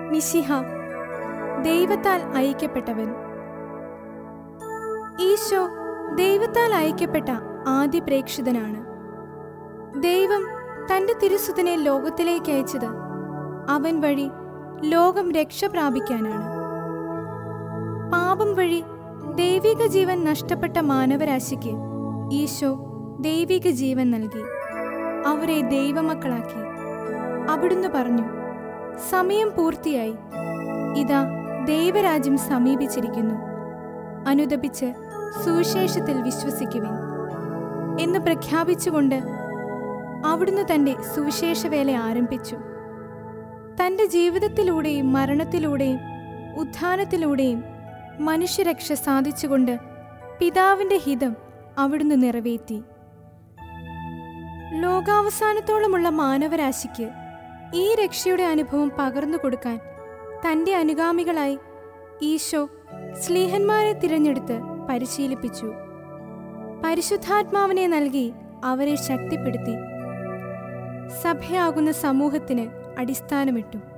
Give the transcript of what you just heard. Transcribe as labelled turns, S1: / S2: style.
S1: മിശിഹ ദൈവത്താൽ അയക്കപ്പെട്ടവൻ ഈശോ ദൈവത്താൽ അയക്കപ്പെട്ട ആദ്യ പ്രേക്ഷിതനാണ് ദൈവം തന്റെ തിരുസുതനെ ലോകത്തിലേക്ക് അയച്ചത് അവൻ വഴി ലോകം രക്ഷ പ്രാപിക്കാനാണ് പാപം വഴി ദൈവിക ജീവൻ നഷ്ടപ്പെട്ട മാനവരാശിക്ക് ഈശോ ദൈവിക ജീവൻ നൽകി അവരെ ദൈവമക്കളാക്കി അവിടുന്ന് പറഞ്ഞു സമയം പൂർത്തിയായി ഇതാ ദൈവരാജ്യം സമീപിച്ചിരിക്കുന്നു അനുദപിച്ച് സുവിശേഷത്തിൽ വിശ്വസിക്കുവിൻ എന്ന് പ്രഖ്യാപിച്ചുകൊണ്ട് അവിടുന്ന് തന്റെ സുവിശേഷ വേല ആരംഭിച്ചു തന്റെ ജീവിതത്തിലൂടെയും മരണത്തിലൂടെയും ഉത്ഥാനത്തിലൂടെയും മനുഷ്യരക്ഷ സാധിച്ചുകൊണ്ട് പിതാവിന്റെ ഹിതം അവിടുന്ന് നിറവേറ്റി ലോകാവസാനത്തോളമുള്ള മാനവരാശിക്ക് ഈ രക്ഷയുടെ അനുഭവം പകർന്നു കൊടുക്കാൻ തന്റെ അനുഗാമികളായി ഈശോ സ്ലീഹന്മാരെ തിരഞ്ഞെടുത്ത് പരിശീലിപ്പിച്ചു പരിശുദ്ധാത്മാവിനെ നൽകി അവരെ ശക്തിപ്പെടുത്തി സഭയാകുന്ന സമൂഹത്തിന് അടിസ്ഥാനമിട്ടു